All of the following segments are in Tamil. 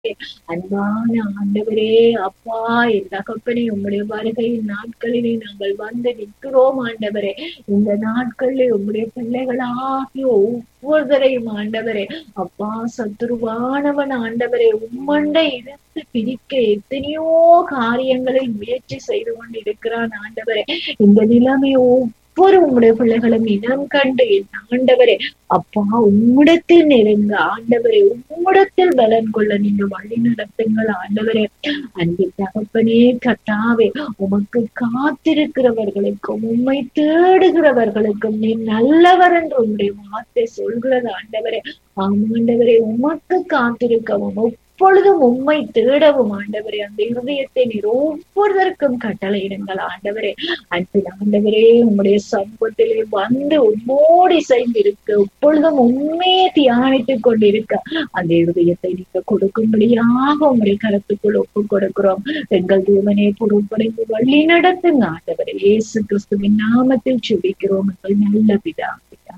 அன்பான ஆண்டவரே அப்பா என் தகப்பனே உம்முடைய வருகையின் நாட்களிலே நாங்கள் வந்து நிற்கிறோம் ஆண்டவரே இந்த நாட்களிலே உம்முடைய பிள்ளைகளாகிய ஒவ்வொருவரையும் ஆண்டவரே அப்பா சத்துருவானவன் ஆண்டவரே உம்மண்டை இருந்து பிரிக்க எத்தனையோ காரியங்களை முயற்சி செய்து கொண்டு இருக்கிறான் ஆண்டவரே இந்த நிலைமை ஒவ்வொரு உங்களுடைய பிள்ளைகளும் இனம் கண்டு என் ஆண்டவரே அப்பா உம்மிடத்தில் நெருங்க ஆண்டவரே உம்மிடத்தில் பலன் கொள்ள நீங்க வழி நடத்துங்கள் ஆண்டவரே அன்பின் தகப்பனே கட்டாவே உமக்கு காத்திருக்கிறவர்களுக்கும் உம்மை தேடுகிறவர்களுக்கும் நீ நல்லவர் என்று உங்களுடைய வார்த்தை சொல்கிறது ஆண்டவரே ஆமாண்டவரே உமக்கு காத்திருக்கவும் எப்பொழுதும் உம்மை தேடவும் ஆண்டவரே அந்த இருதயத்தை நீர் ஒவ்வொருவருக்கும் கட்டளையிடுங்கள் ஆண்டவரே அன்பின் ஆண்டவரே உம்முடைய சமூகத்திலே வந்து உம்மோடி செய்திருக்க எப்பொழுதும் உண்மையை தியானித்துக் கொண்டிருக்க அந்த இருதயத்தை நீங்க கொடுக்கும்படியாக உங்களுடைய கருத்துக்குள் ஒப்பு கொடுக்கிறோம் எங்கள் தேவனே பொருட்படைந்து வழி நடத்துங்க ஆண்டவரே இயேசு கிறிஸ்துவின் நாமத்தில் சுபிக்கிறோம் எங்கள் நல்ல பிதா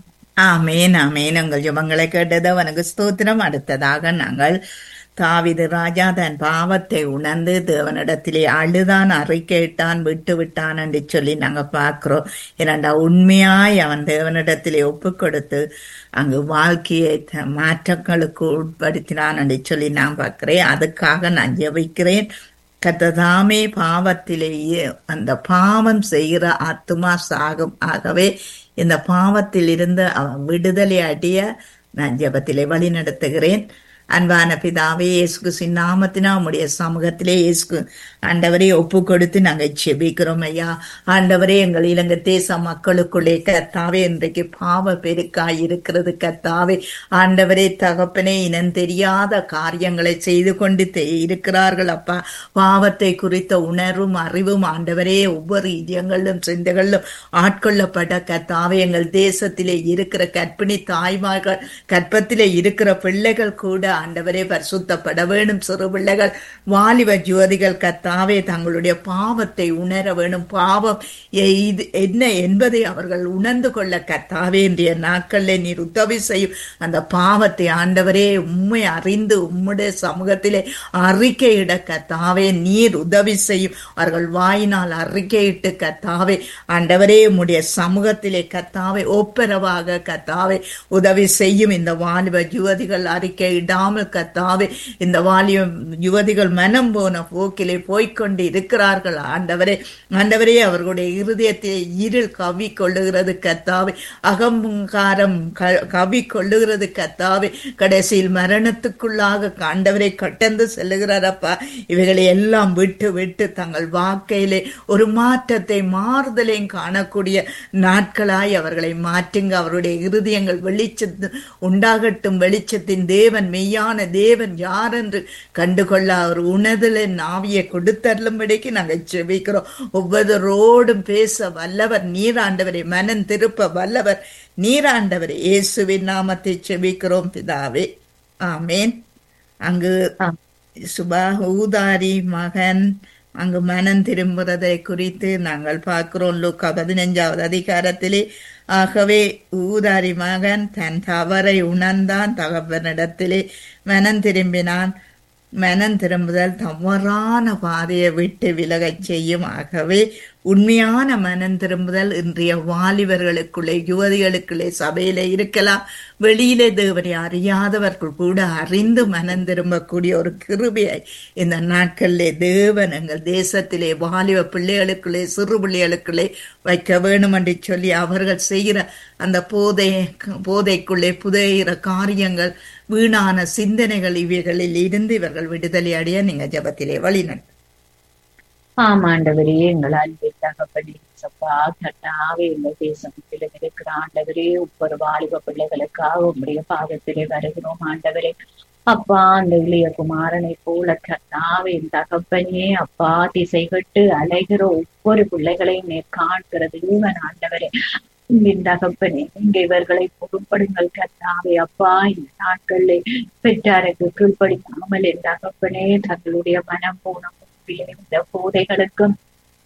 ஆமேன் ஆமேன் உங்கள் ஜபங்களை கேட்டது அவனுக்கு ஸ்தோத்திரம் அடுத்ததாக நாங்கள் தாவிது ராஜா தன் பாவத்தை உணர்ந்து தேவனிடத்திலே அழுதான் அறிக்கையிட்டான் விட்டு விட்டான் என்று சொல்லி நாங்க பார்க்கிறோம் இரண்டா உண்மையாய் அவன் தேவனிடத்திலே ஒப்பு கொடுத்து அங்கு வாழ்க்கையை மாற்றங்களுக்கு உட்படுத்தினான் என்று சொல்லி நான் பார்க்கிறேன் அதுக்காக நான் ஜெபிக்கிறேன் கத்ததாமே பாவத்திலேயே அந்த பாவம் செய்கிற ஆத்துமா சாகும் ஆகவே இந்த பாவத்தில் இருந்து அவன் விடுதலை அடைய நான் ஜபத்திலே வழி நடத்துகிறேன் அன்பான பிதாவே இயேசுக்கு சின்னாமத்தினா உம்முடைய சமூகத்திலே இயேசுக்கு ஆண்டவரே ஒப்பு கொடுத்து நாங்கள் செபிக்கிறோம் ஐயா ஆண்டவரே எங்கள் இலங்கை தேச மக்களுக்குள்ளே கத்தாவே இன்றைக்கு பாவ பெருக்காய் இருக்கிறது கத்தாவே ஆண்டவரே தகப்பனே இனம் தெரியாத காரியங்களை செய்து கொண்டு இருக்கிறார்கள் அப்பா பாவத்தை குறித்த உணர்வும் அறிவும் ஆண்டவரே ஒவ்வொரு இதயங்களிலும் சிந்தைகளிலும் ஆட்கொள்ளப்பட்ட கத்தாவே எங்கள் தேசத்திலே இருக்கிற கற்பிணி தாய்மார்கள் கற்பத்திலே இருக்கிற பிள்ளைகள் கூட ஆண்டவரே பரிசுத்தப்பட வேண்டும் சிறு பிள்ளைகள் வாலிப ஜோதிகள் கத்தாவே தங்களுடைய பாவத்தை உணர வேணும் பாவம் இது என்ன என்பதை அவர்கள் உணர்ந்து கொள்ள கத்தாவே இன்றைய நாட்களில் நீர் உதவி செய்யும் அந்த பாவத்தை ஆண்டவரே உண்மை அறிந்து உம்முடைய சமூகத்திலே அறிக்கையிட கத்தாவே நீர் உதவி செய்யும் அவர்கள் வாயினால் அறிக்கையிட்டு கத்தாவே ஆண்டவரே உம்முடைய சமூகத்திலே கத்தாவே ஒப்பரவாக கத்தாவே உதவி செய்யும் இந்த வாலிப யுவதிகள் அறிக்கையிடாமல் கத்தாவே இந்த வாலிப யுவதிகள் மனம் போன போக்கிலே போய்கொண்டு இருக்கிறார்கள் ஆண்டவரே ஆண்டவரே அவர்களுடைய இருதயத்தை இருள் கவி கொள்ளுகிறது கத்தாவே அகங்காரம் கவி கொள்ளுகிறது கத்தாவே கடைசியில் மரணத்துக்குள்ளாக ஆண்டவரை கட்டந்து செல்லுகிறாரப்பா இவைகளை எல்லாம் விட்டு விட்டு தங்கள் வாக்கையிலே ஒரு மாற்றத்தை மாறுதலையும் காணக்கூடிய நாட்களாய் அவர்களை மாற்றுங்க அவருடைய இருதயங்கள் வெளிச்சத்து உண்டாகட்டும் வெளிச்சத்தின் தேவன் மெய்யான தேவன் யார் என்று கண்டுகொள்ள அவர் உணர்தலின் ஆவியை கொடுத்தருளும்படிக்கு நாங்கள் செபிக்கிறோம் ஒவ்வொருவரோடும் பேச வல்லவர் நீராண்டவரை மனம் திருப்ப வல்லவர் நீராண்டவர் இயேசுவின் நாமத்தை செபிக்கிறோம் பிதாவே ஆமேன் அங்கு சுபா ஊதாரி மகன் அங்கு மனம் திரும்புறதை குறித்து நாங்கள் பார்க்கிறோம் லூக்கா பதினஞ்சாவது அதிகாரத்திலே ஆகவே ஊதாரி மகன் தன் தவறை உணர்ந்தான் தகப்பனிடத்திலே மனம் திரும்பினான் மனம் திரும்புதல் தவறான பாதையை விட்டு விலகச் செய்யும் ஆகவே உண்மையான மனம் திரும்புதல் இன்றைய வாலிபர்களுக்குள்ளே யுவதிகளுக்குள்ளே சபையில இருக்கலாம் வெளியிலே தேவனை அறியாதவர்கள் கூட அறிந்து மனம் திரும்பக்கூடிய ஒரு கிருபியை இந்த நாட்களிலே தேவன் எங்கள் தேசத்திலே வாலிப பிள்ளைகளுக்குள்ளே சிறு பிள்ளைகளுக்குள்ளே வைக்க வேணும் என்று சொல்லி அவர்கள் செய்கிற அந்த போதை போதைக்குள்ளே புதையிற காரியங்கள் வீணான சிந்தனைகள் இவைகளில் இருந்து இவர்கள் விடுதலை அடைய நீங்க ஜபத்திலே வழிநடத்து ஆமாண்டவரே எங்கள் அன்பின் தகப்படி சப்பா கட்டாவே இந்த தேசத்தில இருக்கிற ஆண்டவரே ஒவ்வொரு வாலிப பிள்ளைகளுக்காக உங்களுடைய பாதத்திலே வருகிறோம் ஆண்டவரே அப்பா அந்த இளைய குமாரனை போல கட்டாவே தகப்பனே அப்பா திசைகட்டு அலைகிற ஒவ்வொரு பிள்ளைகளையும் நேர் காண்கிற தேவன் ஆண்டவரே என் தகப்பனே இங்க இவர்களை பொறுப்படுங்கள் கத்தாவே அப்பா இந்த நாட்களில் பெற்றாருக்கு கீழ்ப்படிக்காமல் என் தகப்பனே தங்களுடைய மனம் போன இந்த போதைகளுக்கும்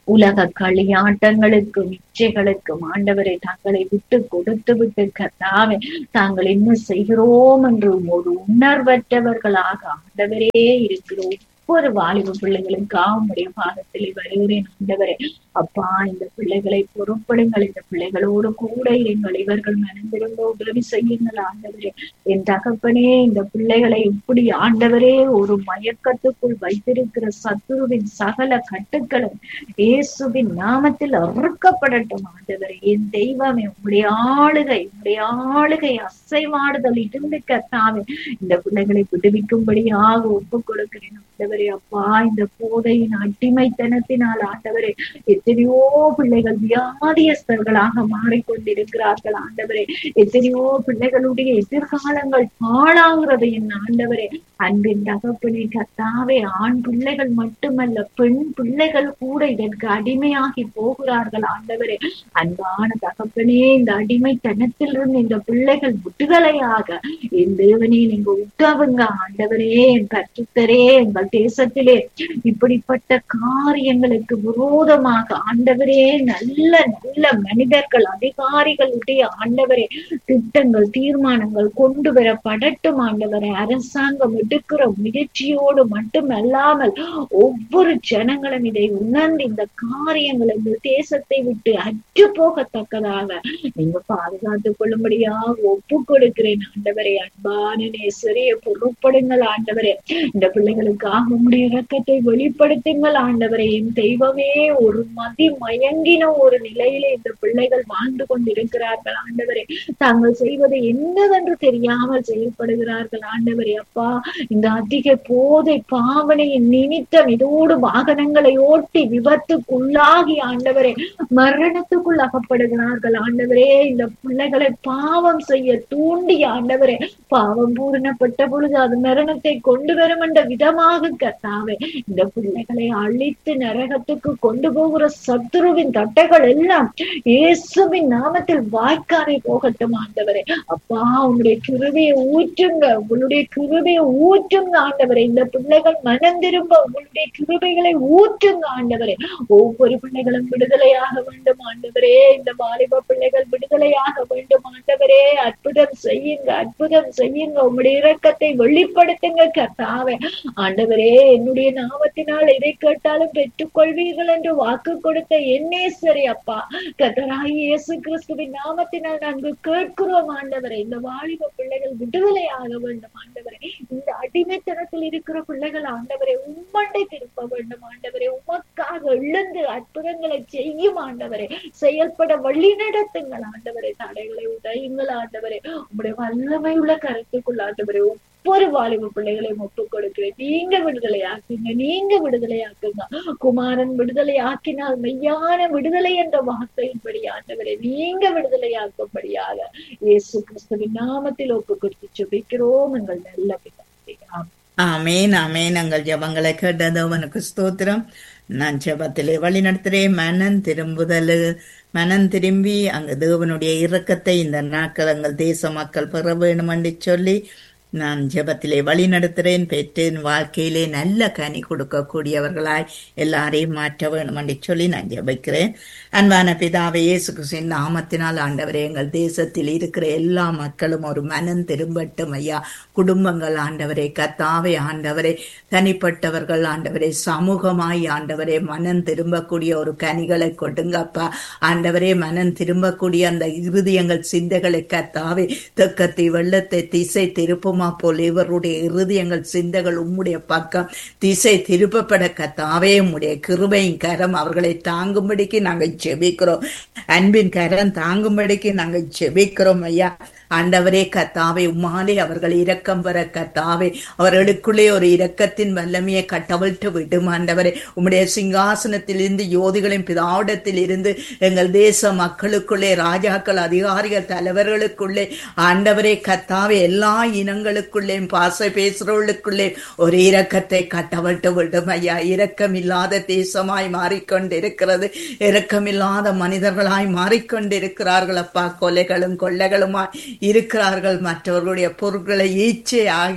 உலக களியாட்டங்களுக்கும் இச்சைகளுக்கும் ஆண்டவரை தங்களை விட்டு கொடுத்து விட்டு கத்தாவே தாங்கள் என்ன செய்கிறோம் என்று ஒரு உணர்வற்றவர்களாக ஆண்டவரே இருக்கிறோம் ஒவ்வொரு வாலிப பிள்ளைகளுக்காக உடைய பாதத்தில் வருகிறேன் ஆண்டவரே அப்பா இந்த பிள்ளைகளை பொறுப்படுங்கள் இந்த பிள்ளைகளோடு கூட இருங்கள் இவர்கள் மனந்திருந்த உதவி செய்யுங்கள் ஆண்டவரே என் தகப்பனே இந்த பிள்ளைகளை இப்படி ஆண்டவரே ஒரு மயக்கத்துக்குள் வைத்திருக்கிற சத்துருவின் சகல கட்டுக்களும் இயேசுவின் நாமத்தில் அறுக்கப்படட்டும் ஆண்டவரே என் தெய்வமே உங்களுடைய ஆளுகை உங்களுடைய ஆளுகை அசைவாடுதல் இருந்து கத்தாவே இந்த பிள்ளைகளை விடுவிக்கும்படியாக ஒப்பு கொடுக்கிறேன் ஆண்டவரே அப்பா இந்த போதையின் அடிமைத்தனத்தினால் ஆண்டவரே எத்தனையோ பிள்ளைகள் வியாதியஸ்தர்களாக மாறிக்கொண்டிருக்கிறார்கள் ஆண்டவரே எத்தனையோ பிள்ளைகளுடைய எதிர்காலங்கள் பாழாகிறது என் ஆண்டவரே அன்பின் தகப்பனே கத்தாவே ஆண் பிள்ளைகள் மட்டுமல்ல பெண் பிள்ளைகள் கூட இதற்கு அடிமையாகி போகிறார்கள் ஆண்டவரே அன்பான தகப்பனே இந்த அடிமைத்தனத்திலிருந்து இந்த பிள்ளைகள் விடுதலையாக என் தேவனே நீங்க உத்தவுங்க ஆண்டவரே என் கற்றுத்தரே எங்கள் தேசத்திலே இப்படிப்பட்ட காரியங்களுக்கு விரோதமாக ஆண்டவரே நல்ல நல்ல மனிதர்கள் அதிகாரிகளுடைய ஆண்டவரே திட்டங்கள் தீர்மானங்கள் கொண்டு வரப்படட்டும் ஆண்டவரே அரசாங்கம் எடுக்கிற முயற்சியோடு மட்டுமல்லாமல் ஒவ்வொரு ஜனங்களும் இதை உணர்ந்து இந்த காரியங்கள் இந்த தேசத்தை விட்டு அற்று போகத்தக்கதாக நீங்க பாதுகாத்துக் கொள்ளும்படியாக ஒப்பு கொடுக்கிறேன் ஆண்டவரே அன்பான நேசரிய பொருட்படுங்கள் ஆண்டவரே இந்த பிள்ளைகளுக்காக உங்களுடைய இரக்கத்தை வெளிப்படுத்துங்கள் ஆண்டவரே என் தெய்வமே ஒரு மதி மயங்கின ஒரு நிலையிலே இந்த பிள்ளைகள் வாழ்ந்து கொண்டிருக்கிறார்கள் ஆண்டவரே தாங்கள் செய்வது என்னவென்று தெரியாமல் செயல்படுகிறார்கள் ஆண்டவரே அப்பா இந்த அதிக போதை பாவனையின் நிமித்தம் இதோடு வாகனங்களை ஓட்டி விபத்துக்குள்ளாகி ஆண்டவரே மரணத்துக்குள் அகப்படுகிறார்கள் ஆண்டவரே இந்த பிள்ளைகளை பாவம் செய்ய தூண்டி ஆண்டவரே பாவம் பூரணப்பட்ட பொழுது அது மரணத்தை கொண்டு வரும் என்ற விதமாக கத்தாவே இந்த பிள்ளைகளை அழித்து நரகத்துக்கு கொண்டு போகிற சத்துருவின் தட்டைகள் எல்லாம் இயேசுவின் நாமத்தில் வாய்க்காரை போகட்டும் ஆண்டவரே அப்பா உங்களுடைய கிருபையை ஊற்றுங்க உங்களுடைய கிருபையை ஊற்றுங்க ஆண்டவரே இந்த பிள்ளைகள் மனம் திரும்ப உங்களுடைய கிருபைகளை ஊற்றுங்க ஆண்டவரே ஒவ்வொரு பிள்ளைகளும் விடுதலையாக வேண்டும் ஆண்டவரே இந்த வாலிப பிள்ளைகள் விடுதலையாக வேண்டும் ஆண்டவரே அற்புதம் செய்யுங்க அற்புதம் செய்யுங்க உங்களுடைய இரக்கத்தை வெளிப்படுத்துங்க கத்தாவே ஆண்டவரே என்னுடைய நாமத்தினால் எதை கேட்டாலும் பெற்றுக்கொள்வீர்கள் என்று வாக்கு கொடுத்த என்னே சரி அப்பா கத்தராய் இயேசு கிறிஸ்துவின் நாமத்தினால் நாங்கள் கேட்கிறோம் ஆண்டவரே இந்த வாலிப பிள்ளைகள் விடுதலையாக வேண்டும் ஆண்டவரே இந்த அடிமைத்தனத்தில் இருக்கிற பிள்ளைகள் ஆண்டவரே உம்மண்டை திருப்ப வேண்டும் ஆண்டவரே உமக்காக எழுந்து அற்புதங்களை செய்யும் ஆண்டவரே செயல்பட வழி நடத்துங்கள் ஆண்டவரே தடைகளை உடையுங்கள் ஆண்டவரே உங்களுடைய வல்லமை உள்ள கருத்துக்குள் ஆண்டவரே ஒவ்வொரு வாலிப பிள்ளைகளையும் ஒப்புக் கொடுக்கிறேன் நீங்க விடுதலையாக்குங்க நீங்க விடுதலையாக்குங்க குமாரன் விடுதலை ஆக்கினால் மெய்யான விடுதலை என்ற வார்த்தையின்படி ஆண்டவரை நீங்க விடுதலையாக்கும்படியாக இயேசு கிறிஸ்துவின் நாமத்தில் ஒப்பு கொடுத்து சுபிக்கிறோம் எங்கள் நல்ல பிதாவே ஆமென். ஆமேன் ஆமேன் எங்கள் ஜபங்களை கேட்டது அவனுக்கு ஸ்தோத்திரம் நான் ஜபத்திலே வழி நடத்துகிறேன் மனம் திரும்புதல் மனம் திரும்பி அங்கு தேவனுடைய இரக்கத்தை இந்த நாட்கள் எங்கள் தேச மக்கள் பெற வேணும் என்று சொல்லி நான் ஜெபத்திலே வழி நடத்துகிறேன் பெற்றேன் வாழ்க்கையிலே நல்ல கனி கொடுக்கக்கூடியவர்களாய் எல்லாரையும் மாற்ற வேணும் என்று சொல்லி நான் ஜெபிக்கிறேன் அன்பான பிதாவை இயேசு கிறிஸ்துவின் நாமத்தினால் ஆண்டவரே எங்கள் தேசத்தில் இருக்கிற எல்லா மக்களும் ஒரு மனம் திரும்பட்டும் ஐயா குடும்பங்கள் ஆண்டவரே கத்தாவே ஆண்டவரே தனிப்பட்டவர்கள் ஆண்டவரே சமூகமாய் ஆண்டவரே மனம் திரும்பக்கூடிய ஒரு கனிகளை கொடுங்கப்பா ஆண்டவரே மனம் திரும்பக்கூடிய அந்த இருதயங்கள் சிந்தைகளை கத்தாவே தெக்கத்தை வெள்ளத்தை திசை திருப்புமா போல் இவருடைய இருதயங்கள் சிந்தைகள் உம்முடைய பக்கம் திசை திருப்பப்பட கத்தாவே உம்முடைய கிருபையின் கரம் அவர்களை தாங்கும்படிக்கு நாங்கள் ஜெபிக்கிறோம் அன்பின் கரம் தாங்கும்படிக்கு நாங்கள் ஜெபிக்கிறோம் ஐயா ஆண்டவரே கத்தாவே உம்மாலே அவர்கள் இரக்கம் பெற கத்தாவே அவர்களுக்குள்ளே ஒரு இரக்கத்தின் வல்லமையை கட்டவிழ்த்து விடும் ஆண்டவரே உம்முடைய சிங்காசனத்திலிருந்து யோதிகளின் பிதாவிடத்தில் இருந்து எங்கள் தேச மக்களுக்குள்ளே ராஜாக்கள் அதிகாரிகள் தலைவர்களுக்குள்ளே ஆண்டவரே கத்தாவே எல்லா இனங்களுக்குள்ளே பாச பேசுறவர்களுக்குள்ளே ஒரு இரக்கத்தை கட்டவிழ்த்து விடும் ஐயா இரக்கம் இல்லாத தேசமாய் மாறிக்கொண்டிருக்கிறது இரக்கமில்லாத மனிதர்களாய் மாறிக்கொண்டிருக்கிறார்கள் அப்பா கொலைகளும் கொள்ளைகளுமாய் இருக்கிறார்கள் மற்றவர்களுடைய பொருட்களை ஈச்சையாகி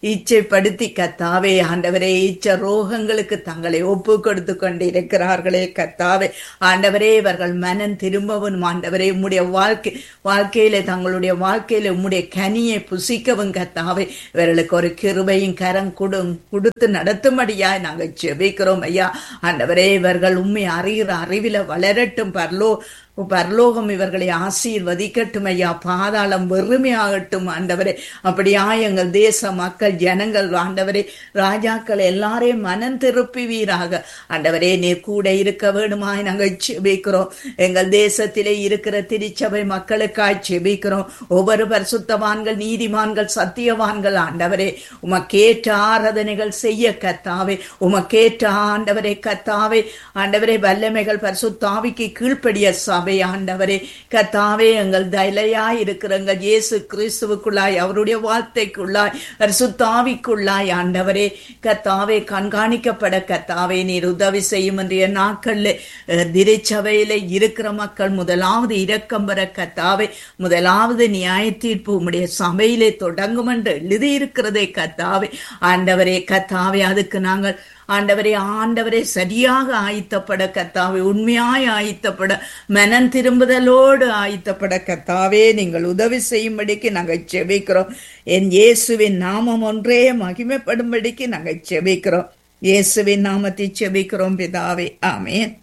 இச்சைப்படுத்தி கத்தாவே ஆண்டவரே இச்ச ரோகங்களுக்கு தங்களை ஒப்பு கொடுத்து கொண்டு இருக்கிறார்களே கத்தாவே ஆண்டவரே இவர்கள் மனம் திரும்பவும் ஆண்டவரே உம்முடைய வாழ்க்கை வாழ்க்கையில தங்களுடைய வாழ்க்கையில உம்முடைய கனியை புசிக்கவும் கத்தாவே இவர்களுக்கு ஒரு கிருபையும் கரம் கொடு கொடுத்து நடத்தும்படியாய் நாங்கள் ஜெபிக்கிறோம் ஐயா ஆண்டவரே இவர்கள் உண்மை அறிகிற அறிவில வளரட்டும் பரலோ பரலோகம் இவர்களை ஆசீர்வதிக்கட்டும் ஐயா பாதாளம் வெறுமையாகட்டும் ஆண்டவரே அப்படியா எங்கள் தேச மக்கள் ஜனங்கள் ஆண்டவரே ராஜாக்கள் எல்லாரையும் மனம் திருப்புவீராக ஆண்டவரே நீர் கூட இருக்க வேணுமாய் நாங்கள் செபிக்கிறோம் எங்கள் தேசத்திலே இருக்கிற திருச்சபை மக்களுக்காய் செபிக்கிறோம் ஒவ்வொரு பரிசுத்தவான்கள் நீதிமான்கள் சத்தியவான்கள் ஆண்டவரே உமக்கேற்ற ஆராதனைகள் செய்ய கத்தாவே உமக்கேற்ற ஆண்டவரே கத்தாவே ஆண்டவரே வல்லமைகள் பரிசுத்தாவிக்கு கீழ்ப்படிய சபை ஆண்டவரே கத்தாவே எங்கள் தயலையாய் இருக்கிறங்க இயேசு கிறிஸ்துவுக்குள்ளாய் அவருடைய வார்த்தைக்குள்ளாய் பரிசுத்தாவிக்குள்ளாய் ஆண்டவரே கத்தாவே கண்காணிக்கப்பட கத்தாவே நீர் உதவி செய்யும் இன்றைய நாட்கள்ல அஹ், திருச்சபையில இருக்கிற மக்கள் முதலாவது இரக்கம் பெற கத்தாவே முதலாவது நியாய தீர்ப்பு உம்முடைய சபையிலே தொடங்கும் என்று எழுதியிருக்கிறதே கத்தாவே ஆண்டவரே கத்தாவே அதுக்கு நாங்கள் ஆண்டவரே ஆண்டவரே சரியாக ஆயத்தப்பட கத்தாவே உண்மையாய் ஆயத்தப்பட மனம் திரும்புதலோடு ஆயத்தப்பட கத்தாவே நீங்கள் உதவி செய்யும்படிக்கு நாங்கள் செபிக்கிறோம் என் இயேசுவின் நாமம் ஒன்றே மகிமைப்படும்படிக்கு நாங்கள் செபிக்கிறோம் இயேசுவின் நாமத்தை செபிக்கிறோம் பிதாவே ஆமென்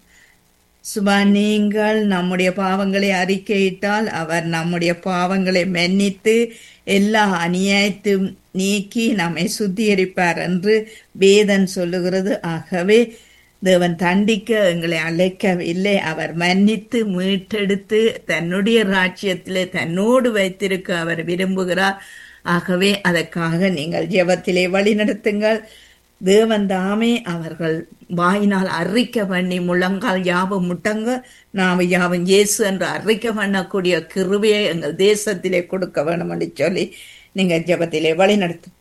சுபா நீங்கள் நம்முடைய பாவங்களை அறிக்கையிட்டால் அவர் நம்முடைய பாவங்களை மன்னித்து எல்லா அநியாயத்தும் நீக்கி நம்மை சுத்திகரிப்பார் என்று வேதன் சொல்லுகிறது ஆகவே தேவன் தண்டிக்க எங்களை அழைக்கவில்லை அவர் மன்னித்து மீட்டெடுத்து தன்னுடைய ராஜ்யத்திலே தன்னோடு வைத்திருக்க அவர் விரும்புகிறார் ஆகவே அதற்காக நீங்கள் ஜெபத்திலே வழி நடத்துங்கள் தேவன் தாமே அவர்கள் வாயினால் அறிக்கை பண்ணி முழங்கால் யாவும் முட்டங்க நாம் யாவும் இயேசு என்று அறிக்கை பண்ணக்கூடிய கிருபையை எங்கள் தேசத்திலே கொடுக்க வேணும் என்று சொல்லி நீங்க ஜெபத்திலே வழி நடத்து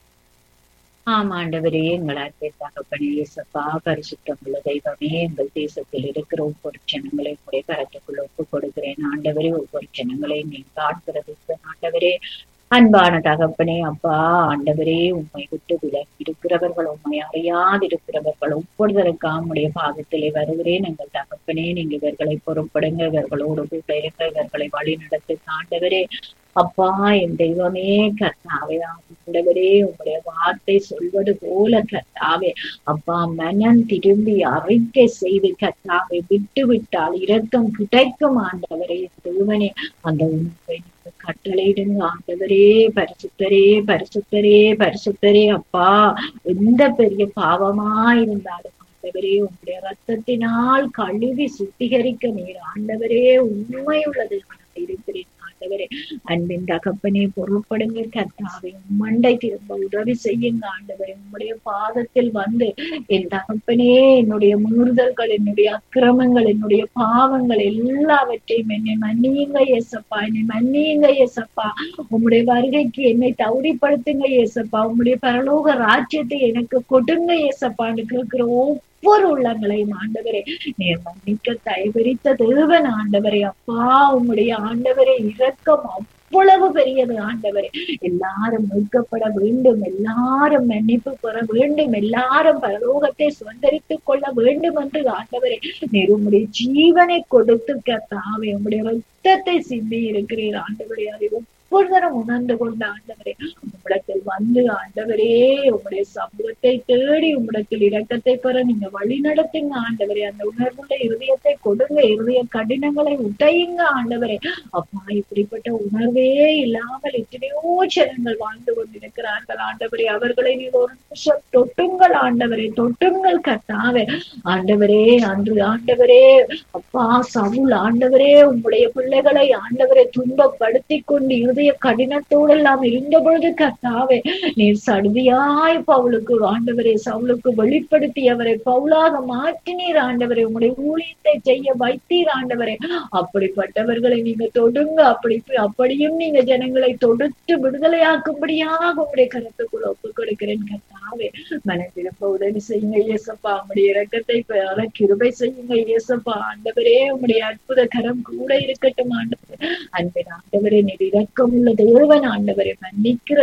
ஆம் ஆண்டவரே எங்கள் அன்பை தகப்பனே இயேசப்பா பரிசுத்தம் உள்ள தெய்வமே எங்கள் தேசத்தில் இருக்கிற ஒவ்வொரு ஜனங்களை உடைய கரத்துக்குள் ஒப்பு கொடுக்கிறேன் ஆண்டவரே ஒவ்வொரு ஜனங்களை நீ காண்கிறது ஆண்டவரே அன்பான தகப்பனே அப்பா ஆண்டவரே உண்மை விட்டு விலகி இருக்கிறவர்கள் உண்மை அறியாதிருக்கிறவர்கள் ஒவ்வொருத்தருக்கா உடைய பாகத்திலே வருகிறேன் எங்கள் தகப்பனே நீங்க இவர்களை பொறுப்படுங்க இவர்களோடு கூட இருங்க இவர்களை வழி நடத்துங்க ஆண்டவரே அப்பா என் தெய்வமே கர்த்தாவே ஆண்டவரே உங்களுடைய வார்த்தை சொல்வது போல கர்த்தாவே அப்பா மனம் திரும்பி அறிக்கை செய்து கர்த்தாவை விட்டு விட்டால் இரக்கம் கிடைக்கும் ஆண்டவரே என் தெய்வனே அந்த உண்மை நீங்க கட்டளையிடுங்க ஆண்டவரே பரிசுத்தரே பரிசுத்தரே பரிசுத்தரே அப்பா எந்த பெரிய பாவமா இருந்தாலும் ஆண்டவரே உங்களுடைய ரத்தத்தினால் கழுவி சுத்திகரிக்க நீர் ஆண்டவரே உண்மை உள்ளது இருக்கிறேன் ஆண்டவரே அன்பின் தகப்பனே பொருட்படுங்க கர்த்தாவே மண்டை திரும்ப உதவி செய்யுங்க ஆண்டவரே உம்முடைய பாதத்தில் வந்து என் தகப்பனே என்னுடைய மீறுதல்கள் என்னுடைய அக்கிரமங்கள் என்னுடைய பாவங்கள் எல்லாவற்றையும் என்னை மன்னியுங்க ஏசப்பா என்னை மன்னியுங்க ஏசப்பா உம்முடைய வருகைக்கு என்னை தகுதிப்படுத்துங்க ஏசப்பா உம்முடைய பரலோக ராஜ்யத்தை எனக்கு கொடுங்க ஏசப்பான்னு கேட்கிற ஒவ்வொரு உள்ளங்களையும் ஆண்டவரே நீர் மன்னிக்க தயவிரித்த தேவன் ஆண்டவரே அப்பா உம்முடைய ஆண்டவரே இரக்கம் அவ்வளவு பெரியது ஆண்டவரே எல்லாரும் மீட்கப்பட வேண்டும் எல்லாரும் மன்னிப்பு பெற வேண்டும் எல்லாரும் பரலோகத்தை சுதந்திரித்துக் கொள்ள வேண்டும் என்று ஆண்டவரே நீர் உம்முடைய ஜீவனை கொடுத்து கத்தாவே உம்முடைய ரத்தத்தை சிந்தி இருக்கிறீர் ஆண்டவரே அதை ஒவ்வொருத்தரும் உணர்ந்து கொண்ட ஆண்டவரே உம்மிடத்தில் வந்து ஆண்டவரே உம்முடைய சமூகத்தை தேடி உம்மிடத்தில் இரக்கத்தை பெற நீங்க வழி நடத்துங்க ஆண்டவரே அந்த உணர்வுள்ள இருதயத்தை கொடுங்க இருதய கடினங்களை உடையுங்க ஆண்டவரே அப்பா இப்படிப்பட்ட உணர்வே இல்லாமல் எத்தனையோ ஜனங்கள் வாழ்ந்து கொண்டிருக்கிறார்கள் ஆண்டவரே அவர்களை நீங்க ஒரு நிமிஷம் தொட்டுங்கள் ஆண்டவரே தொட்டுங்கள் கத்தாவே ஆண்டவரே அன்று ஆண்டவரே அப்பா சவுல் ஆண்டவரே உங்களுடைய பிள்ளைகளை ஆண்டவரை துன்பப்படுத்தி கொண்டு இருதய கடினத்தோடு எல்லாம் இருந்த பொழுது கத்தாவே நீர் சடுதியாய் பவுலுக்கு ஆண்டவரே சவுலுக்கு வெளிப்படுத்தி அவரை பவுலாக மாற்றினீர் ஆண்டவரே உங்களுடைய ஊழியத்தை செய்ய வைத்தீர் ஆண்டவரே அப்படிப்பட்டவர்களை நீங்க தொடுங்க அப்படி அப்படியும் நீங்க ஜனங்களை தொடுத்து விடுதலையாக்கும்படியாக உங்களுடைய கருத்துக்குள்ள ஒப்புக் கொடுக்கிறேன் கத்தாவே மனதிருப்ப உதவி செய்யுங்க இயேசப்பா உங்களுடைய இரக்கத்தை பெற கிருபை செய்யுங்க இயேசப்பா ஆண்டவரே உங்களுடைய அற்புத கரம் கூட இருக்கட்டும் ஆண்டவரே அன்பின் ஆண்டவரே நீர் இரக்கம் உள்ள தேவன் ஆண்டவரே மன்னிக்கிற தேவன்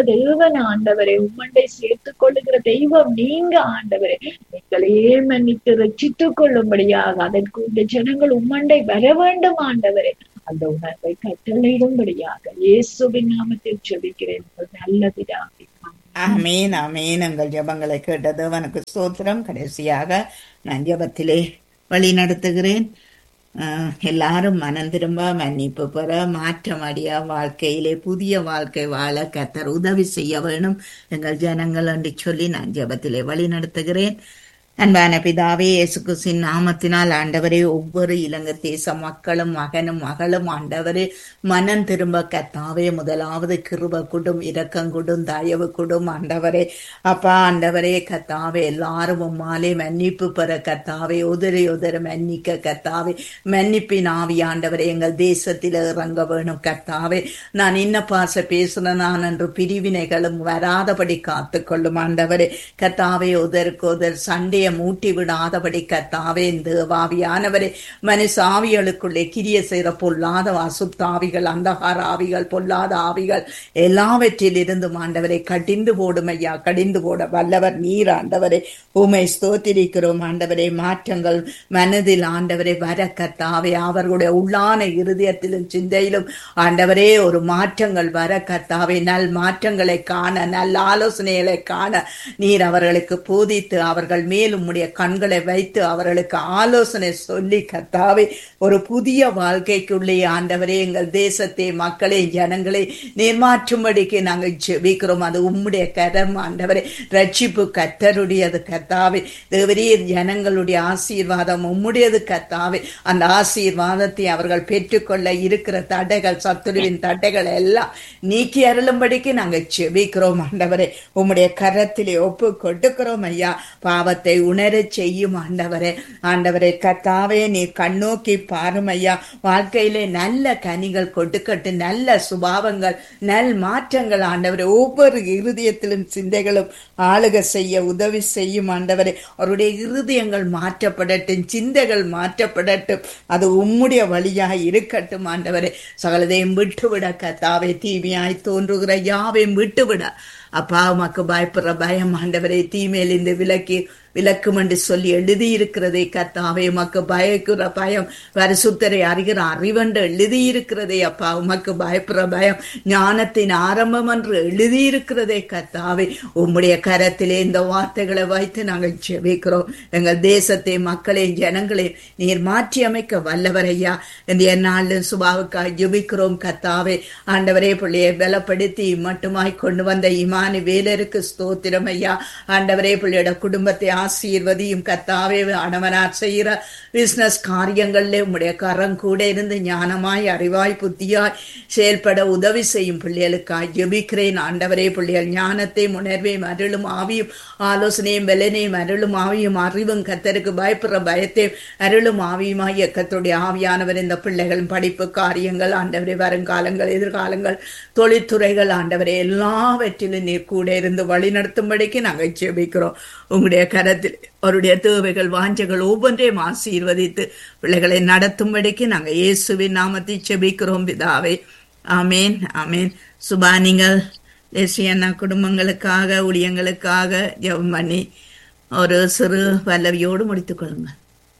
தேவன் ஆண்டவரே உம்மண்டை சேர்த்துக் கொள்ளுகிற தெய்வம் நீங்க ஆண்டவரே எங்களையே மன்னித்து ரட்சித்துக் கொள்ளும்படியாக அதற்கு இந்த ஜனங்கள் உம்மண்டை வர வேண்டும் ஆண்டவரே அந்த உணர்வை கட்டளையிடும்படியாக இயேசுவின் நாமத்தில் ஜெபிக்கிறேன் உங்கள் நல்ல பிதாவே அமீன் அமீன் எங்கள் ஜெபங்களை கேட்டது அவனுக்கு ஸ்தோத்திரம் கடைசியாக நான் ஜெபத்திலே வழி நடத்துகிறேன் ஆஹ், எல்லாரும் மனம் திரும்ப மன்னிப்பு பெற மாற்றம் அடைய வாழ்க்கையிலே புதிய வாழ்க்கை வாழ கத்தர் உதவி செய்ய வேணும் எங்கள் ஜனங்கள் என்று சொல்லி நான் ஜெபத்திலே வழி நடத்துகிறேன் அன்பான பிதாவே இயேசு கிறிஸ்துவின் நாமத்தினால் ஆண்டவரே ஒவ்வொரு இலங்கை தேச மக்களும் மகனும் மகளும் ஆண்டவரே மனம் திரும்ப கத்தாவே முதலாவது கிருப கொடும் இரக்கம் கொடும் தயவு கொடும் ஆண்டவரே அப்பா ஆண்டவரே கத்தாவே எல்லாரும் உம்மாலே மன்னிப்பு பெற கத்தாவே உதறி உதற மன்னிக்க கத்தாவே மன்னிப்பின் ஆவி ஆண்டவரே எங்கள் தேசத்தில் இறங்க வேணும் கத்தாவே நான் இன்ன பாச பேசுன நான் என்று பிரிவினைகளும் வராதபடி காத்துக்கொள்ளும் ஆண்டவரே கத்தாவே உதருக்கு உதர் சண்டையை மூட்டி விடாதபடி கத்தாவே தேவாவியானவரே மனுஷாவிகளுக்குள்ளே கிரிய செய்கிற பொல்லாத அசுத்தாவிகள் அந்தகார ஆவிகள் பொல்லாத ஆவிகள் எல்லாவற்றில் இருந்து ஆண்டவரை கடிந்து போடும் ஐயா கடிந்து போட வல்லவர் நீர் ஆண்டவரே உமை ஸ்தோத்திரிக்கிறோம் ஆண்டவரே மாற்றங்கள் மனதில் ஆண்டவரை வர கத்தாவே அவர்களுடைய உள்ளான இருதயத்திலும் சிந்தையிலும் ஆண்டவரே ஒரு மாற்றங்கள் வர கத்தாவே நல் மாற்றங்களை காண நல்ல ஆலோசனைகளை காண நீர் அவர்களுக்கு போதித்து அவர்கள் மேல் உம்முடைய கண்களை வைத்து அவர்களுக்கு ஆலோசனை சொல்லி கத்தாவே ஒரு புதிய வாழ்க்கைக்குள்ளே ஆண்டவரே எங்கள் தேசத்தை மக்களை ஜனங்களை நேர்மாற்றும்படிக்கு நாங்கள் ஜெபிக்கிறோம் அது உம்முடைய கரம் ஆண்டவரே ரட்சிப்பு கத்தருடையது கத்தாவே தேவரீர் ஜனங்களுடைய ஆசீர்வாதம் உம்முடையது கத்தாவே அந்த ஆசீர்வாதத்தை அவர்கள் பெற்றுக்கொள்ள இருக்கிற தடைகள் சத்துருவின் தடைகள் எல்லாம் நீக்கி அருளும்படிக்கு நாங்கள் ஜெபிக்கிறோம் ஆண்டவரே உம்முடைய கரத்திலே ஒப்பு கொடுக்கிறோம் ஐயா பாவத்தை உணரச் செய்யும் ஆண்டவரே ஆண்டவரே கத்தாவே நீ கண்ணோக்கி பாரும் ஐயா வாழ்க்கையிலே நல்ல கனிகள் கொடுக்கட்டு நல்ல சுபாவங்கள் நல் மாற்றங்கள் ஆண்டவரே ஒவ்வொரு இருதயத்திலும் சிந்தைகளும் ஆளுக செய்ய உதவி செய்யும் ஆண்டவரே அவருடைய இருதயங்கள் மாற்றப்படட்டும் சிந்தைகள் மாற்றப்படட்டும் அது உம்முடைய வழியாய் இருக்கட்டும் ஆண்டவரே சகலதையும் விட்டுவிட கத்தாவே தீமையாய் தோன்றுகிற யாவையும் விட்டுவிட அப்பா உமக்கு பயப்படுற பயம் ஆண்டவரே தீமையிலிருந்து விலக்கி விலக்கும் என்று சொல்லி எழுதியிருக்கிறதே கத்தாவே உமக்கு பயக்குற பயம் பரிசுத்தரை அறிகிற அறிவென்று எழுதியிருக்கிறதே அப்பா உமக்கு பயப்படுற பயம் ஞானத்தின் ஆரம்பம் என்று எழுதியிருக்கிறதே கத்தாவே உம்முடைய கரத்திலே இந்த வார்த்தைகளை வைத்து நாங்கள் ஜெபிக்கிறோம் எங்கள் தேசத்தை மக்களையும் ஜனங்களையும் நீர் மாற்றி அமைக்க வல்லவரையா இந்த நாளில் சுபாவுக்காய் ஜெபிக்கிறோம் கத்தாவே ஆண்டவரே பிள்ளையை பலப்படுத்தி மட்டுமாய் கொண்டு வந்த இமானி வேலருக்கு ஸ்தோத்திரம் ஐயா ஆண்டவரே பிள்ளையோட குடும்பத்தை ஆசீர்வதியும் கத்தாவே அணவனார் செய்கிற பிசினஸ் காரியங்களிலே உம்முடைய கரம் கூட இருந்து ஞானமாய் அறிவாய் புத்தியாய் செயல்பட உதவி செய்யும் பிள்ளைகளுக்காய் ஜெபிக்கிறேன் ஆண்டவரே பிள்ளைகள் ஞானத்தையும் உணர்வையும் அருளும் ஆவியும் ஆலோசனையும் பலனையும் அருளும் ஆவியும் அறிவும் கத்தருக்கு பயப்படுற பயத்தையும் அருளும் ஆவியுமாய் இயக்கத்துடைய ஆவியானவர் இந்த பிள்ளைகளின் படிப்பு காரியங்கள் ஆண்டவரே வருங்காலங்கள் எதிர்காலங்கள் தொழில்துறைகள் ஆண்டவரே எல்லாவற்றிலும் நீர் கூட இருந்து வழி நடத்தும்படிக்கு நாங்கள் ஜெபிக்கிறோம் உங்களுடைய கரத்தில் அவருடைய தேவைகள் வாஞ்சைகள் ஒவ்வொன்றையும் ஆசீர்வதித்து பிள்ளைகளை நடத்தும்படிக்கு நாங்கள் இயேசுவின் நாமத்தை செபிக்கிறோம் பிதாவே ஆமேன் ஆமேன் சுபா நீங்கள் தேசியண்ணா குடும்பங்களுக்காக ஊழியங்களுக்காக ஜெபம் பண்ணி ஒரு சிறு வல்லவியோடு முடித்துக் கொள்ளுங்கள்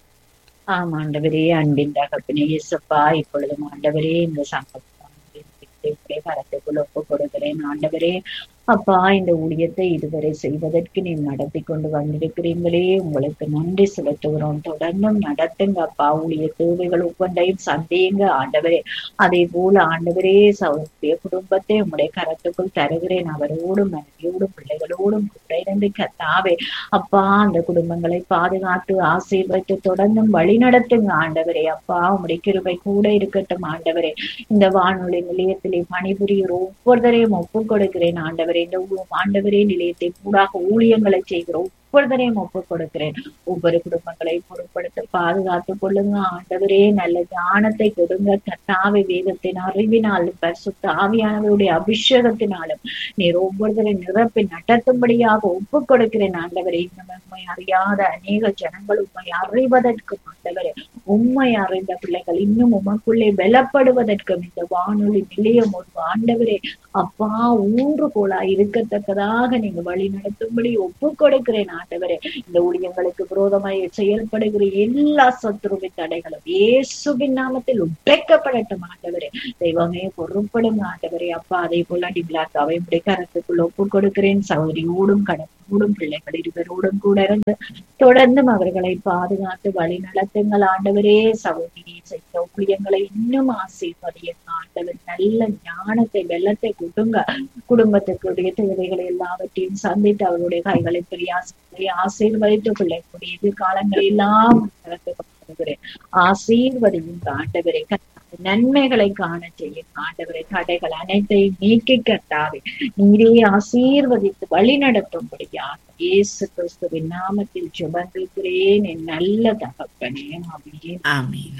ஆம் ஆண்டவரே அன்பின் தகப்பனே இயேசப்பா இப்பொழுதும் ஆண்டவரே இந்த சங்கத்தை கரத்துக்குள் ஒப்பு கொடுக்கிறேன் ஆண்டவரே அப்பா இந்த ஊழியத்தை இதுவரை செய்வதற்கு நீ நடத்தி கொண்டு வந்திருக்கிறீங்களே உங்களுக்கு நன்றி செலுத்துகிறோம் தொடர்ந்தும் நடத்துங்க அப்பா ஊழிய தேவைகள் ஒவ்வொன்றையும் சந்தேங்க ஆண்டவரே அதே போல ஆண்டவரே சௌரிய குடும்பத்தை உங்களுடைய கரத்துக்குள் தருகிறேன் அவரோடும் மனைவியோடும் பிள்ளைகளோடும் கூட இருந்து கத்தாவே அப்பா அந்த குடும்பங்களை பாதுகாத்து ஆசீர்வதித்து தொடர்ந்தும் வழி நடத்துங்க ஆண்டவரே அப்பா உங்களுடைய கிருபை கூட இருக்கட்டும் ஆண்டவரே இந்த வானொலி நிலையத்திலே பணிபுரிகிற ஒவ்வொருத்தரையும் ஒப்புக் கொடுக்கிறேன் ஆண்டவரே இந்த ஆண்டவரே நிலையத்தை கூடாக ஊழியங்களை செய்கிற ஒவ்வொருத்தரையும் ஒப்புக் கொடுக்கிறேன் ஒவ்வொரு குடும்பங்களையும் பொருட்படுத்த பாதுகாத்துக் கொள்ளுங்க ஆண்டவரே நல்ல ஞானத்தை கொடுங்க கத்தாவை வேதத்தின் அறிவினாலும் பரிசுத்த ஆவியானவருடைய அபிஷேகத்தினாலும் நீர் ஒவ்வொருத்தரை நிரப்பி நடத்தும்படியாக ஒப்புக் கொடுக்கிறேன் ஆண்டவரே இன்னும் உண்மை அறியாத அநேக ஜனங்கள் உண்மை அறிவதற்கு ஆண்டவரே உண்மை அறிந்த பிள்ளைகள் இன்னும் உமக்குள்ளே பலப்படுவதற்கும் இந்த வானொலி நிலையம் ஒரு ஆண்டவரே அப்பா ஊன்று போலா இருக்கத்தக்கதாக நீங்க வழி நடத்தும்படி ஒப்பு கொடுக்கிறேன் ஆண்டவரே இந்த ஊழியங்களுக்கு விரோதமாய் செயல்படுகிற எல்லா சத்துருவின் தடைகளும் இயேசுவின் நாமத்தில் உடைக்கப்படட்டும் ஆண்டவரே தெய்வமே பொறுப்படுங்க ஆண்டவரே அப்பா அதே போல டிபிளாக் அவை இப்படி கரத்துக்குள்ள ஒப்பு கொடுக்கிறேன் சௌரியோடும் கடனோடும் பிள்ளைகள் இருவரோடும் கூட இருந்து தொடர்ந்தும் அவர்களை பாதுகாத்து வழி நடத்துங்கள் ஆண்டவரே சகோதரியை செய்த ஊழியங்களை இன்னும் ஆசீர்வதியுங்க ஆண்டவர் நல்ல ஞானத்தை வெள்ளத்தை கொடுங்க குடும்பத்துக்குரிய தேவைகளை எல்லாவற்றையும் சந்தித்து அவருடைய கைகளை பெரிய ஆசீர்வதித்து பிள்ளைகளுடைய எதிர்காலங்களை எல்லாம் நடத்துகிறேன் ஆசீர்வதியும் ஆண்டவரை நன்மைகளை காண செய்யும் ஆண்டவரை தடைகள் அனைத்தையும் நீக்கி கட்டாவே நீரே ஆசீர்வதித்து வழி நடத்தும்படியாக இயேசு கிறிஸ்துவின் நாமத்தில் சுபந்திருக்கிறேன் என் நல்ல தகப்பனே அப்படின்னு ஆமீன்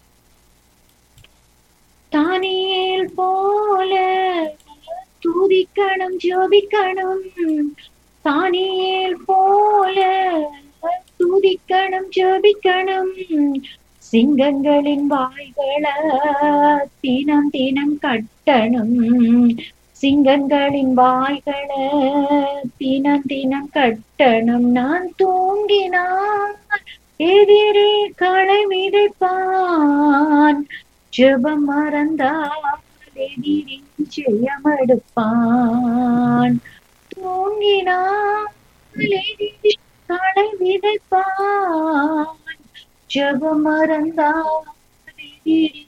தானியேல் போல துதிக்கணும் ஜோபிக்கணும் தானியேல் போல துதிக்கணும் ஜோபிக்கணும் சிங்கங்களின் வாய்கள தினம் தினம் கட்டணும் சிங்கங்களின் வாய்கள தினம் தினம் கட்டணும் நான் தூங்கினான் எதிரே களை விதைப்பான் ஜெபம் மறந்தால் எதிரே ஜெயமெடுப்பான் தூங்கினான் எதிரே களை விதைப்பான் ஜெபம் மறந்தால் எதிரே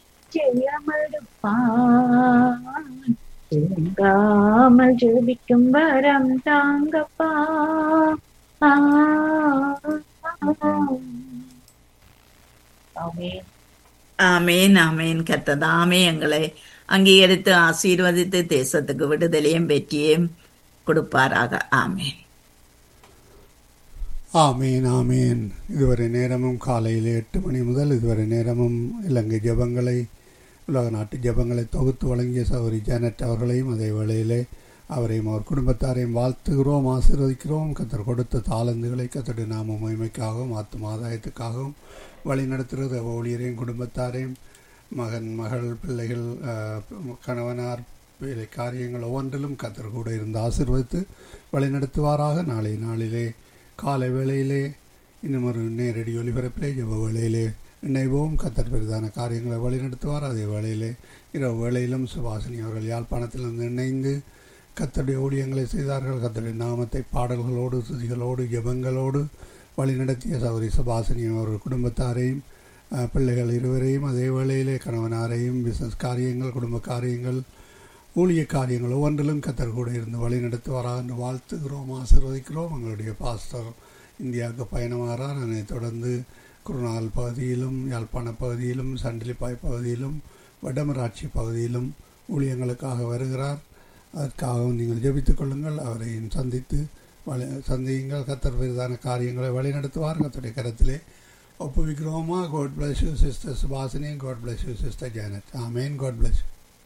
ஜெயமெடுப்பான் தூங்காமல் ஜெபிக்கும் வரம் தாங்கப்பா ஆ ஆமென் ஆமேன் ஆமேன் கத்ததாமே எங்களை அங்கீகரித்து ஆசீர்வதித்து தேசத்துக்கு விடுதலையும் வெற்றியும் கொடுப்பாராக ஆமேன் ஆமீன் ஆமீன் இதுவரை நேரமும் காலையில் எட்டு மணி முதல் இதுவரை நேரமும் இலங்கை ஜபங்களை உலக நாட்டு ஜபங்களை தொகுத்து வழங்கிய சௌரி ஜானட் அவர்களையும் அதே வேளையிலே அவரையும் அவர் குடும்பத்தாரையும் வாழ்த்துகிறோம் ஆசீர்வதிக்கிறோம் கத்தர் கொடுத்த தாளந்துகளை கத்தருடைய நாம மகிமைக்காகவும் ஆத்தும ஆதாயத்துக்காகவும் வழி நடத்துகிறது ஊழியரையும் குடும்பத்தாரையும் மகன் மகள் பிள்ளைகள் அஹ், கணவனார் வேலை காரியங்கள் ஒவ்வொன்றிலும் கத்தர் கூட இருந்து ஆசீர்வதித்து வழி நடத்துவாராக நாளை நாளிலே காலை வேளையிலே இன்னும் ஒரு நேரடி ஒலிபரப்பிலே ஜெப வேளையிலே இணைவோம் கத்தர் பெரிதான காரியங்களை வழிநடத்துவார் அதே வேளையிலே இரவு வேளையிலும் சுபாசினி அவர்கள் யாழ்ப்பாணத்திலிருந்து இணைந்து கத்தருடைய ஊழியங்களை செய்தார்கள் கத்தருடைய நாமத்தை பாடல்களோடு துதிகளோடு ஜெபங்களோடு வழிநடத்திய சௌரி சுபாசினி அவர்கள் குடும்பத்தாரையும் அஹ், பிள்ளைகள் இருவரையும் அதே வேளையிலே கணவனாரையும் பிசினஸ் காரியங்கள் குடும்ப காரியங்கள் ஊழிய காரியங்கள் ஒவ்வொன்றிலும் கத்தர் கூட இருந்து வழி நடத்துவாராக என்று வாழ்த்துகிறோம் ஆசீர்வதிக்கிறோம் எங்களுடைய பாஸ்டர் இந்தியாவுக்கு பயணமாகிறார் அதனைத் தொடர்ந்து குருநாள் பகுதியிலும் யாழ்ப்பாண பகுதியிலும் சண்டிலிப்பாய் பகுதியிலும் வடமராட்சி பகுதியிலும் ஊழியங்களுக்காக வருகிறார் அதற்காகவும் நீங்கள் ஜெபித்துக் கொள்ளுங்கள் அவரையும் சந்தித்து வழி சந்தியுங்கள் கத்தர் பெரிதான காரியங்களை வழிநடத்துவார் கத்தருடைய கரத்திலே ஒப்புவிக்கிறோமா God bless you sister Subhashini God bless you sister Janet ஆமேன் காட் பிளஸ்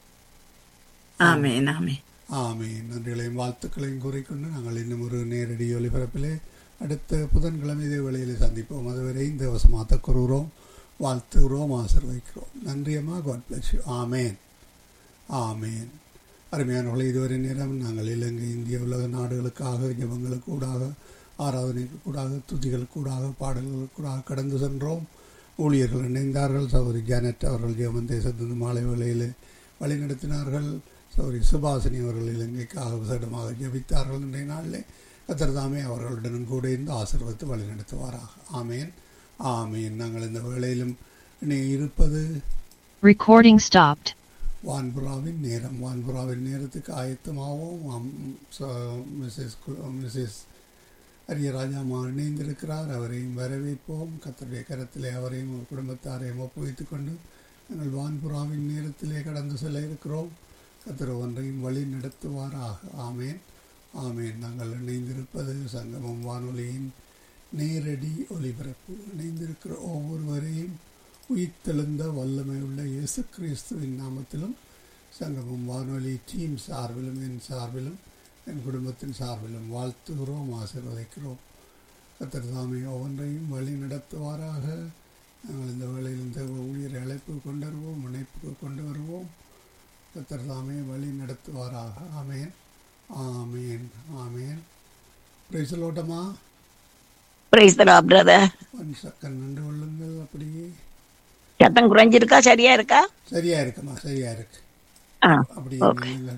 ஆமேன் ஆமேன் ஆமீன் நன்றிகளையும் வாழ்த்துக்களையும் கூறிக்கொண்டு நாங்கள் இன்னும் ஒரு நேரடி ஒலிபரப்பிலே அடுத்த புதன்கிழமை இதே வேளையிலே சந்திப்போம் அதுவரை இந்த வசமாத்த கூறுகிறோம் வாழ்த்துகிறோம் ஆசிர்வதிக்கிறோம் நன்றியம்மா காட் பிளஸ் யூ ஆமேன் ஆமேன் அருமையானவர்களை இதுவரை நேரம் நாங்கள் இலங்கை இந்திய உலக நாடுகளுக்காக ஜபங்களுக்கு கூடாக ஆராதனைக்கு கூடாக துதிகளுக்கு கூடாக பாடல்களுக்கு கூடாக கடந்து சென்றோம் ஊழியர்கள் இணைந்தார்கள் சௌரி ஜானட் அவர்கள் ஜெவன் தேசத்திலிருந்து மாலை வேளையில் வழிநடத்தினார்கள் சௌரி சுபாசினி அவர்கள் இலங்கைக்காக விசேடமாக ஜெபித்தார்கள் இன்றைய நாளிலே கத்திரதாமே அவர்களுடனும் கூட இருந்து ஆசீர்வதித்து வழிநடத்துவாராக ஆமேன் ஆமேன் நாங்கள் இந்த வேளையிலும் இணைய இருப்பது Recording stopped. வான்புறாவின் நேரம் வான்புறாவின் நேரத்துக்கு ஆயத்தமாகவும் அம், ச- மிஸ்ஸஸ் கு- மிஸ்ஸஸ் அரியராஜாமா இணைந்திருக்கிறார் அவரையும் வரவேற்போம் கத்தருடைய கரத்திலே அவரையும் அவர் குடும்பத்தாரையும் ஒப்புவித்துக் கொண்டு நாங்கள் வான்புறாவின் நேரத்திலே கடந்து செல்ல இருக்கிறோம் கத்தர் ஒன்றையும் வழி நடத்துவாராக ஆமேன் ஆமேன் நாங்கள் இணைந்திருப்பது சங்கமம் வானொலியின் நேரடி ஒலிபரப்பு இணைந்திருக்கிற ஒவ்வொருவரையும் உயிர்த்தெழுந்த வல்லமை உள்ள இயேசு கிறிஸ்துவின் நாமத்திலும் சங்கமம் வானொலி டீம் சார்பிலும் என் சார்பிலும் என் குடும்பத்தின் சார்பிலும் வாழ்த்துகிறோம் ஆசீர்வதிக்கிறோம் கத்தர் தாமே ஒவ்வொன்றையும் வழி நடத்துவாராக நாங்கள் இந்த வேளையில் இந்த ஊழியர் அழைப்பு கொண்டு வருவோம் முனைப்புக்கு கொண்டு வருவோம் கத்தர் தாமே வழி நடத்துவாராக ஆமேன் ஆமேன் ஆமேன் பிரைசலோட்டமா பிரைஸ் தரா பிரதர் ஒன் செகண்ட் நின்று கொள்ளுங்கள் அப்படியே சத்தம் குறைஞ்சிருக்கா சரியா இருக்கா சரியா இருக்குமா சரியா இருக்கு ஆ அப்படியே ஓகே நில்லுங்கள்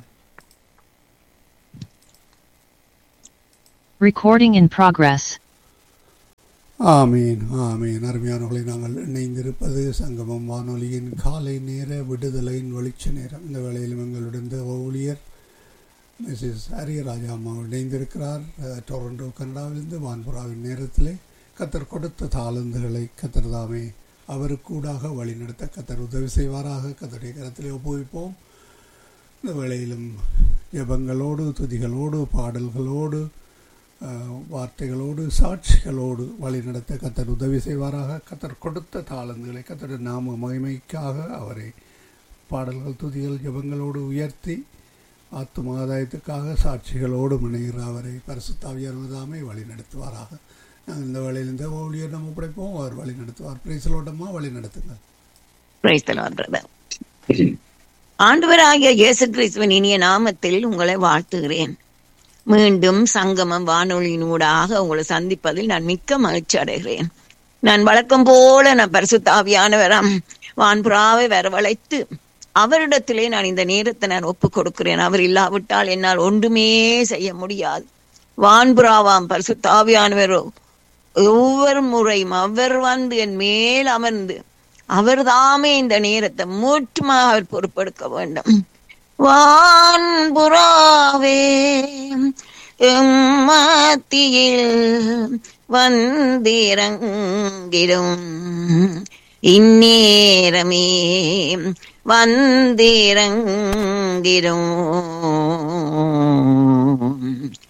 Recording in progress. ஆமீன் ஆமீன் அருமையானவர்களை நாங்கள் இணைந்திருப்பது சங்கமம் வானொலியின் காலை நேர விடுதலையின் வெளிச்ச நேரம் இந்த வேளையிலும் எங்களுடன் இந்த ஊழியர் மிஸ்ஸஸ் ஹரியராஜா அம்மா இணைந்திருக்கிறார் அஹ், டொரண்டோ கனடாவிலிருந்து வான்புறாவின் நேரத்திலே கத்தர் கொடுத்த தாளந்துகளை கத்தர் தாமே அவருக்கூடாக வழிநடத்த கத்தர் உதவி செய்வாராக கத்தருடைய கரத்திலே ஒப்புவிப்போம் இந்த வேளையிலும் ஜெபங்களோடு துதிகளோடு பாடல்களோடு அஹ், வார்த்தைகளோடு சாட்சிகளோடு வழிநடத்த கத்தர் உதவி செய்வாராக கத்தர் கொடுத்த தாளந்துகளை கத்தர் நாம மகிமைக்காக அவரை பாடல்கள் துதிகள் ஜெபங்களோடு உயர்த்தி ஆத்தும ஆதாயத்துக்காக சாட்சிகளோடு முனைகிற அவரை பரிசுத்தாவியர்வதாமே வழி நடத்துவாராக நாங்கள் இந்த வேளையில் இந்த ஊழியர் நம்ம ஒப்படைப்போம் அவர் வழி நடத்துவார் பிரைசலோட்டமா வழி நடத்துங்கள் பிரைஸ் தரா பிரதர் ஆண்டவராகிய இயேசு கிறிஸ்துவின் இனிய நாமத்தில் உங்களை வாழ்த்துகிறேன் மீண்டும் சங்கமம் வானொலியினூடாக உங்களை சந்திப்பதில் நான் மிக்க மகிழ்ச்சி அடைகிறேன் நான் வழக்கம் போல நான் பரிசுத்தாவியானவரம் வான்புறாவை வரவழைத்து அவரிடத்திலே நான் இந்த நேரத்தை நான் ஒப்புக் கொடுக்கிறேன் அவர் இல்லாவிட்டால் என்னால் ஒன்றுமே செய்ய முடியாது வான்புறாவாம் பரிசுத்தாவியானவரோ ஒவ்வொரு முறையும் அவர் வந்து என் மேல் அமர்ந்து அவர் தாமே இந்த நேரத்தை முற்றுமாக அவர் பொறுப்பெடுக்க வேண்டும் வான்புறாவே மத்தியில் வந்திறங்கிடும் இந்நேரமே வந்திறங்கிடும்